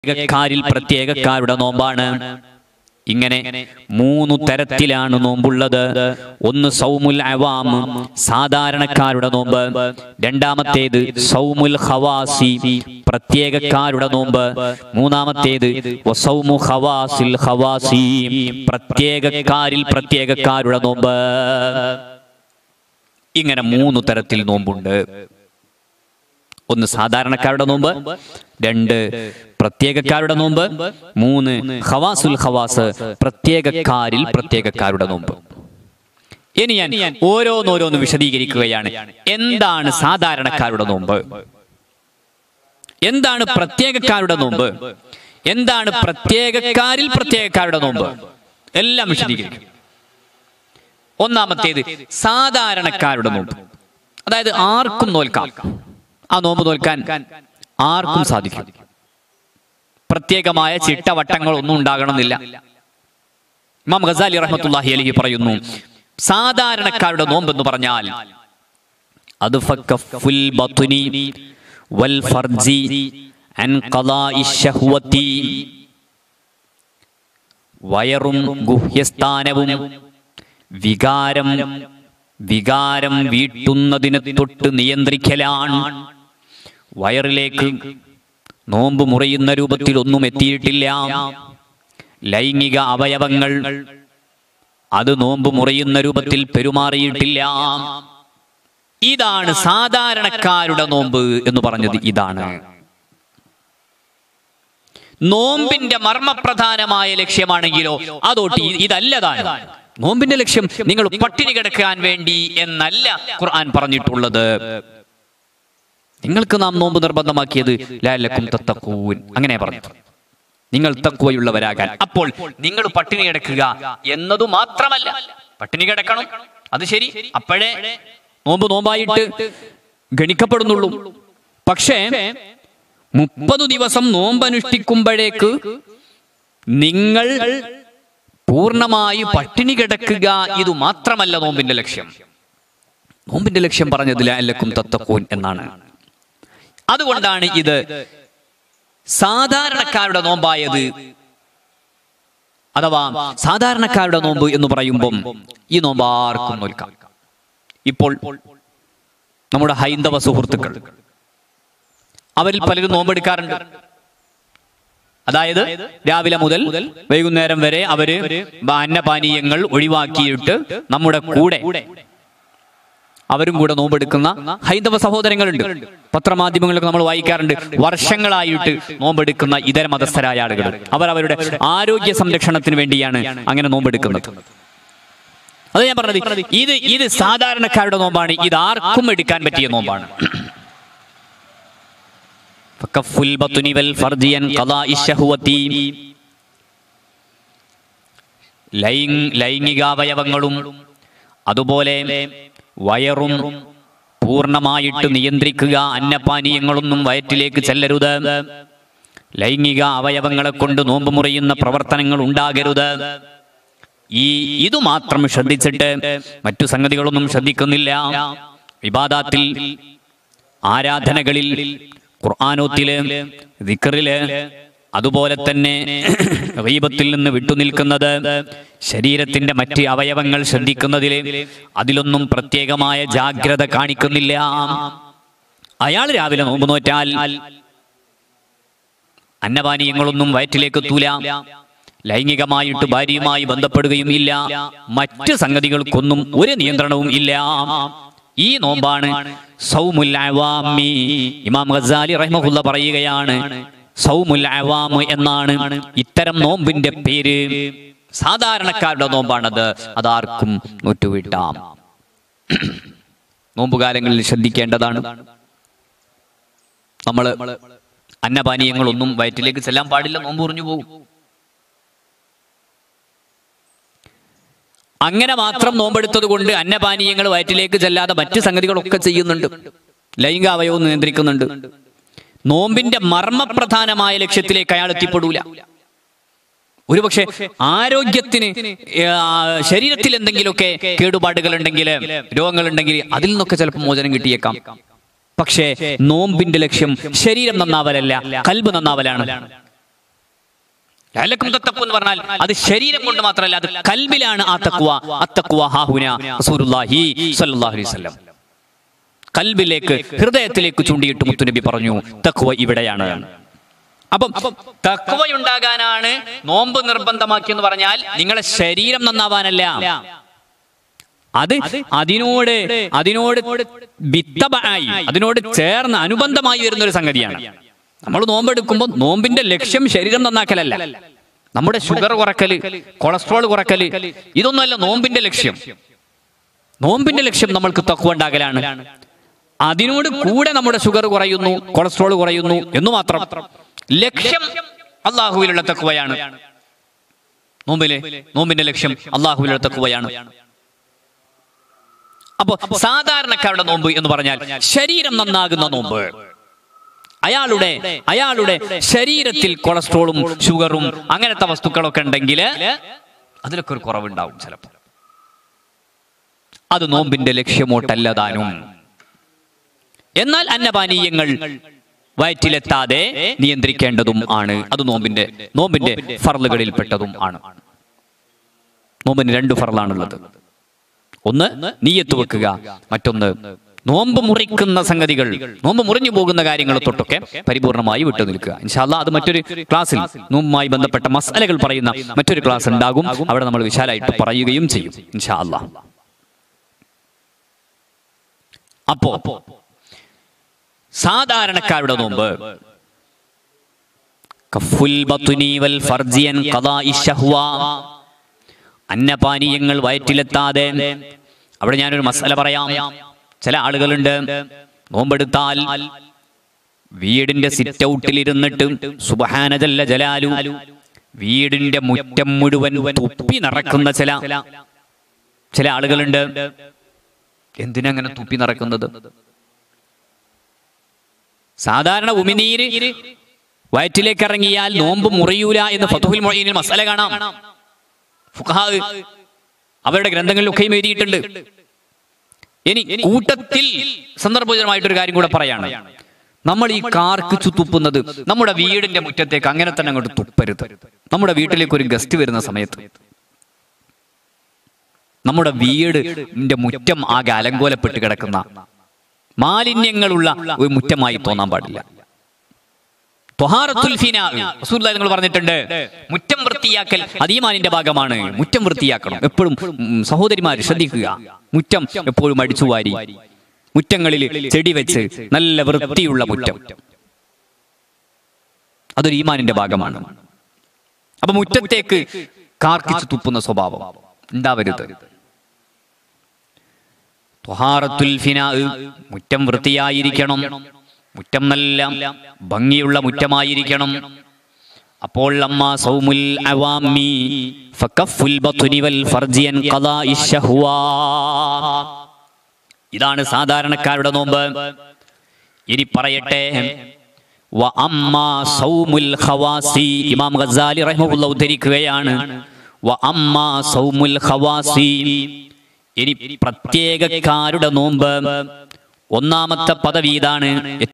പ്രത്യേകക്കാരിൽ പ്രത്യേകക്കാരുടെ നോമ്പാണ് ഇങ്ങനെ മൂന്ന് തരത്തിലാണ് നോമ്പുള്ളത് ഒന്ന് സൗമുൽ അവാം സാധാരണക്കാരുടെ നോമ്പ് രണ്ടാമത്തേത് സൗമുൽ ഖവാസി പ്രത്യേകക്കാരുടെ നോമ്പ് മൂന്നാമത്തേത് വസൗമു ഖവാസിൽ ഖവാസി പ്രത്യേകക്കാരിൽ പ്രത്യേകക്കാരുടെ നോമ്പ് ഇങ്ങനെ മൂന്ന് തരത്തിൽ നോമ്പുണ്ട് ഒന്ന് സാധാരണക്കാരുടെ നോമ്പ് രണ്ട് പ്രത്യേകക്കാരുടെ നോമ്പ് മൂന്ന് ഖവാസുൽ ഖവാസ് പ്രത്യേകക്കാരിൽ പ്രത്യേകക്കാരുടെ നോമ്പ് ഇനി ഞാൻ ഓരോന്നോരോന്ന് വിശദീകരിക്കുകയാണ് എന്താണ് സാധാരണക്കാരുടെ നോമ്പ് എന്താണ് പ്രത്യേകക്കാരുടെ നോമ്പ് എന്താണ് പ്രത്യേകക്കാരിൽ പ്രത്യേകക്കാരുടെ നോമ്പ് എല്ലാം വിശദീകരിക്കും ഒന്നാമത്തേത് സാധാരണക്കാരുടെ നോമ്പ് അതായത് ആർക്കും നോൽക്കാം ആ നോമ്പ് നോൽക്കാൻ ആർക്കും സാധിക്കും പ്രത്യേകമായ ചിട്ടവട്ടങ്ങൾ ഒന്നും ഉണ്ടാകണമെന്നില്ല ഇമാം ഖസാലി റഹ്മത്തുള്ളാഹി അലൈഹി പറയുന്നു സാധാരണക്കാരുടെ നോമ്പ് എന്ന് പറഞ്ഞാൽ അത് ഫക്കഫുൽ ബത്നി വൽ ഫർജി അൻ ഖളാഇ ശഹ്വതി വയറും ഗുഹ്യസ്ഥാനവും വികാരം വികാരം വീട്ടുന്നതിന് തൊട്ട് നിയന്ത്രിക്കലാണ് വയറിലേക്ക് നോമ്പ് മുറിയുന്ന രൂപത്തിൽ ഒന്നും എത്തിയിട്ടില്ല ലൈംഗിക അവയവങ്ങൾ അത് നോമ്പ് മുറിയുന്ന രൂപത്തിൽ പെരുമാറിയിട്ടില്ല ഇതാണ് സാധാരണക്കാരുടെ നോമ്പ് എന്ന് പറഞ്ഞത് ഇതാണ് നോമ്പിന്റെ മർമ്മപ്രധാനമായ ലക്ഷ്യമാണെങ്കിലോ അതോട്ട് ഇതല്ലതാണ് നോമ്പിന്റെ ലക്ഷ്യം നിങ്ങൾ പട്ടിണി കിടക്കാൻ വേണ്ടി എന്നല്ല ഖുർആൻ പറഞ്ഞിട്ടുള്ളത് നിങ്ങൾക്ക് നാം നോമ്പ് നിർബന്ധമാക്കിയത് ലാലക്കും തത്തക്കൂൻ അങ്ങനെ പറഞ്ഞു നിങ്ങൾ തക്കുവയുള്ളവരാകാൻ അപ്പോൾ നിങ്ങൾ പട്ടിണി കിടക്കുക എന്നതു മാത്രമല്ല പട്ടിണി കിടക്കണം അത് ശരി അപ്പോഴേ നോമ്പ് നോമ്പായിട്ട് ഗണിക്കപ്പെടുന്നുള്ളൂ പക്ഷേ മുപ്പത് ദിവസം നോമ്പനുഷ്ഠിക്കുമ്പോഴേക്ക് നിങ്ങൾ പൂർണ്ണമായി പട്ടിണി കിടക്കുക ഇത് മാത്രമല്ല നോമ്പിന്റെ ലക്ഷ്യം നോമ്പിന്റെ ലക്ഷ്യം പറഞ്ഞത് ലാലക്കും തത്തക്കൂൻ എന്നാണ് അതുകൊണ്ടാണ് ഇത് സാധാരണക്കാരുടെ നോമ്പായത് അഥവാ സാധാരണക്കാരുടെ നോമ്പ് എന്ന് പറയുമ്പം ഈ നോമ്പ് ആർക്കും നോൽക്കാം ഇപ്പോൾ നമ്മുടെ ഹൈന്ദവ സുഹൃത്തുക്കൾ അവരിൽ പലരും നോമ്പെടുക്കാറുണ്ട് അതായത് രാവിലെ മുതൽ വൈകുന്നേരം വരെ അവര് അന്നപാനീയങ്ങൾ ഒഴിവാക്കിയിട്ട് നമ്മുടെ കൂടെ അവരും കൂടെ നോമ്പെടുക്കുന്ന ഹൈന്ദവ സഹോദരങ്ങളുണ്ട് പത്രമാധ്യമങ്ങളിലൊക്കെ നമ്മൾ വായിക്കാറുണ്ട് വർഷങ്ങളായിട്ട് നോമ്പെടുക്കുന്ന ഇതര മതസ്ഥരായ ആളുകൾ അവർ അവരുടെ ആരോഗ്യ സംരക്ഷണത്തിന് വേണ്ടിയാണ് അങ്ങനെ നോമ്പെടുക്കുന്നത് അത് ഞാൻ പറഞ്ഞത് ഇത് ഇത് സാധാരണക്കാരുടെ നോമ്പാണ് ഇത് ആർക്കും എടുക്കാൻ പറ്റിയ നോമ്പാണ് ഫക്കഫുൽ ബത്നി വൽ ഫർജി അൻ ഖളാഇ ശഹ്വതി ലൈംഗ് ലൈംഗികാവയവങ്ങളും അതുപോലെ വയറും പൂർണ്ണമായിട്ട് നിയന്ത്രിക്കുക അന്നപാനീയങ്ങളൊന്നും വയറ്റിലേക്ക് ചെല്ലരുത് ലൈംഗിക അവയവങ്ങളെ കൊണ്ട് നോമ്പ് മുറിയുന്ന പ്രവർത്തനങ്ങൾ ഉണ്ടാകരുത് ഈ ഇതു മാത്രം ശ്രദ്ധിച്ചിട്ട് മറ്റു സംഗതികളൊന്നും ശ്രദ്ധിക്കുന്നില്ല വിവാദത്തിൽ ആരാധനകളിൽ ഖുർആാനോത്തില് ദിക്കറില് അതുപോലെ തന്നെ റീബത്തിൽ നിന്ന് വിട്ടുനിൽക്കുന്നത് ശരീരത്തിന്റെ മറ്റ് അവയവങ്ങൾ ശ്രദ്ധിക്കുന്നതിൽ അതിലൊന്നും പ്രത്യേകമായ ജാഗ്രത കാണിക്കുന്നില്ല അയാൾ രാവിലെ നോമ്പ് നോറ്റാൽ അന്നപാനീയങ്ങളൊന്നും വയറ്റിലേക്ക് എത്തൂല ലൈംഗികമായിട്ട് ഭാര്യയുമായി ബന്ധപ്പെടുകയും ഇല്ല മറ്റ് സംഗതികൾക്കൊന്നും ഒരു നിയന്ത്രണവും ഇല്ല ഈ നോമ്പാണ് സൗമുൽ അവാമി ഇമാം ഗസാലി റഹ്മഹുല്ല പറയുകയാണ് സൗമുൽ അവാം എന്നാണ് ഇത്തരം നോമ്പിന്റെ പേര് സാധാരണക്കാരുടെ നോമ്പാണത് അതാർക്കും നൂറ്റുവിട്ടാം നോമ്പുകാലങ്ങളിൽ ശ്രദ്ധിക്കേണ്ടതാണ് നമ്മള് അന്നപാനീയങ്ങളൊന്നും വയറ്റിലേക്ക് ചെല്ലാൻ പാടില്ല നോമ്പ് ഉറിഞ്ഞു പോകും അങ്ങനെ മാത്രം നോമ്പെടുത്തത് കൊണ്ട് അന്നപാനീയങ്ങൾ വയറ്റിലേക്ക് ചെല്ലാതെ മറ്റ് സംഗതികളൊക്കെ ചെയ്യുന്നുണ്ട് ലൈംഗികാവയവും നിയന്ത്രിക്കുന്നുണ്ട് നോമ്പിന്റെ മർമ്മപ്രധാനമായ ലക്ഷ്യത്തിലേക്ക് അയാൾ എത്തിപ്പെടൂല ഒരുപക്ഷെ ആരോഗ്യത്തിന് ആ, ശരീരത്തിൽ എന്തെങ്കിലുമൊക്കെ കേടുപാടുകൾ ഉണ്ടെങ്കിൽ രോഗങ്ങൾ ഉണ്ടെങ്കിൽ അതിൽ നിന്നൊക്കെ ചിലപ്പോൾ മോചനം കിട്ടിയേക്കാം പക്ഷേ നോമ്പിന്റെ ലക്ഷ്യം ശരീരം നന്നാവലല്ല കൽബ് നന്നാവലാണ് ലഅല്ലക്കും തത്തഖൂൻ എന്ന് പറഞ്ഞാൽ അത് ശരീരം കൊണ്ട് മാത്രമല്ല അത് കൽബിലാണ് ആ തഖ്വ അത്തഖ്വ ഹാഹുന റസൂലുള്ളാഹി സ്വല്ലല്ലാഹു അലൈഹി വസല്ലം കൽബിലേക്ക് ഹൃദയത്തിലേക്ക് ചൂണ്ടിയിട്ട് മുത്തുനബി പറഞ്ഞു തഖ്വ ഇവിടെയാണ് അപ്പം തക്വയുണ്ടാകാനാണ് നോമ്പ് നിർബന്ധമാക്കി എന്ന് പറഞ്ഞാൽ നിങ്ങളെ ശരീരം നന്നാവാനല്ല അത് അതിനോട് അതിനോട് വിത്തബായി അതിനോട് ചേർന്ന് അനുബന്ധമായി വരുന്ന ഒരു സംഗതിയാണ് നമ്മൾ നോമ്പെടുക്കുമ്പോൾ നോമ്പിന്റെ ലക്ഷ്യം ശരീരം നന്നാക്കലല്ല നമ്മുടെ ഷുഗർ കുറക്കല് കൊളസ്ട്രോൾ കുറക്കല് ഇതൊന്നുമല്ല നോമ്പിന്റെ ലക്ഷ്യം നോമ്പിന്റെ ലക്ഷ്യം നമ്മൾക്ക് തക്കുവ ഉണ്ടാകലാണ് അതിനോട് കൂടെ നമ്മുടെ ഷുഗർ കുറയുന്നു കൊളസ്ട്രോൾ കുറയുന്നു എന്ന് മാത്രം ലക്ഷ്യം അള്ളാഹുവിലുള്ള തക്കുവയാണ് നോമ്പിലെ നോമ്പിന്റെ ലക്ഷ്യം അള്ളാഹുവിലുള്ള തക്കുവയാണ് അപ്പോ സാധാരണക്കാരുടെ നോമ്പ് എന്ന് പറഞ്ഞാൽ ശരീരം നന്നാകുന്ന നോമ്പ് അയാളുടെ അയാളുടെ ശരീരത്തിൽ കൊളസ്ട്രോളും ഷുഗറും അങ്ങനത്തെ വസ്തുക്കളൊക്കെ ഉണ്ടെങ്കിൽ അതിലൊക്കെ ഒരു കുറവുണ്ടാവും ചിലപ്പോൾ അത് നോമ്പിന്റെ ലക്ഷ്യമോട്ടല്ല താനും എന്നാൽ അന്നപാനീയങ്ങൾ വയറ്റിലെത്താതെ നിയന്ത്രിക്കേണ്ടതും ആണ് അത് നോമ്പിന്റെ നോമ്പിന്റെ ഫർളുകളിൽപ്പെട്ടതും ആണ് നോമ്പിന് രണ്ട് ഫറലാണുള്ളത് ഒന്ന് നീയത്ത് വെക്കുക മറ്റൊന്ന് നോമ്പ് മുറിക്കുന്ന സംഗതികൾ നോമ്പ് മുറിഞ്ഞു പോകുന്ന കാര്യങ്ങൾ തൊട്ടൊക്കെ പരിപൂർണമായി വിട്ടു നിൽക്കുക ഇൻഷാല്ല അത് മറ്റൊരു ക്ലാസ്സിൽ നോമ്പുമായി ബന്ധപ്പെട്ട മസാലകൾ പറയുന്ന മറ്റൊരു ക്ലാസ് ഉണ്ടാകും അവിടെ നമ്മൾ വിശാലായിട്ട് പറയുകയും ചെയ്യും ഇൻഷാല്ല അപ്പോ സാധാരണക്കാരുടെ നോമ്പ് കഫുൽ ബത്തുനി വൽ ഫർജിയൻ ഖദാഇ ശഹ്വ അന്നപാനീയങ്ങൾ വയറ്റിലെത്താതെ അവിടെ ഞാനൊരു മസാല പറയാം ചില ആളുകളുണ്ട് നോമ്പെടുത്താൽ വീടിന്റെ സിറ്റ് ഔട്ടിൽ ഇരുന്നിട്ട് സുബഹാനജല്ല ജലാലു വീടിന്റെ മുറ്റം മുഴുവൻ തുപ്പി നിറക്കുന്ന ചില ചില ആളുകളുണ്ട് എന്തിനങ്ങനെ തുപ്പി നിറക്കുന്നത് സാധാരണ ഉമിനീര് വയറ്റിലേക്ക് ഇറങ്ങിയാൽ നോമ്പ് മുറിയൂല എന്ന് ഫതുഹുൽ മൊയ്നിൽ മസാല കാണാം ഫുഖഹാ അവരുടെ ഗ്രന്ഥങ്ങളിലൊക്കെയും എഴുതിയിട്ടുണ്ട് ഇനി കൂട്ടത്തിൽ സന്ദർഭോചിതമായിട്ടൊരു കാര്യം കൂടെ പറയാണ് നമ്മൾ ഈ കാർക്കിച്ചു തുപ്പുന്നത് നമ്മുടെ വീടിന്റെ മുറ്റത്തേക്ക് അങ്ങനെ തന്നെ അങ്ങോട്ട് തുപ്പരുത് നമ്മുടെ വീട്ടിലേക്ക് ഒരു ഗസ്റ്റ് വരുന്ന സമയത്ത് നമ്മുടെ വീടിന്റെ മുറ്റം ആകെ അലങ്കോലപ്പെട്ട് കിടക്കുന്ന മാലിന്യങ്ങളുള്ള ഒരു മുറ്റമായി തോന്നാൻ പാടില്ല ത്വഹാറത്തുൽ ഫിനാ. റസൂലുള്ളാഹി നിങ്ങൾ പറഞ്ഞിട്ടുണ്ട് മുറ്റം വൃത്തിയാക്കൽ അതീമാനിന്റെ ഭാഗമാണ് മുറ്റം വൃത്തിയാക്കണം എപ്പോഴും ഉം, സഹോദരിമാര് ശ്രദ്ധിക്കുക മുറ്റം എപ്പോഴും അടിച്ചുവാരി മുറ്റങ്ങളിൽ ചെടി വെച്ച് നല്ല വൃത്തിയുള്ള മുറ്റം അതൊരു ഈമാനിന്റെ ഭാഗമാണ് അപ്പൊ മുറ്റത്തേക്ക് കാർക്കിച്ചു തുപ്പുന്ന സ്വഭാവം ഉണ്ടാവരുത് ത്വഹാറത്തുൽ ഫിനാ. മുറ്റം വൃത്തിയായിരിക്കണം മുറ്റം നല്ല ഭംഗിയുള്ള മുറ്റമായിരിക്കണം അപ്പോൾ അമ്മ സൗമുൽ അവാമി ഫകഫുൽ ബത്നി വൽ ഫർജിയൻ ഖദാഇ ശഹ്വാ ഇതാണ് സാധാരണക്കാരുടെ നോമ്പ് ഇനി പറയട്ടെ വ അമ്മാ സൗമുൽ ഖവാസി ഇമാം ഗസാലി റഹിമഹുല്ലാഹ് ഉദ്ധരിക്കുകയാണ് വ അമ്മാ സൗമുൽ ഖവാസി ഇനി പ്രത്യേകക്കാരുടെ നോമ്പ് ഒന്നാമത്തെ പദവി ഇതാണ്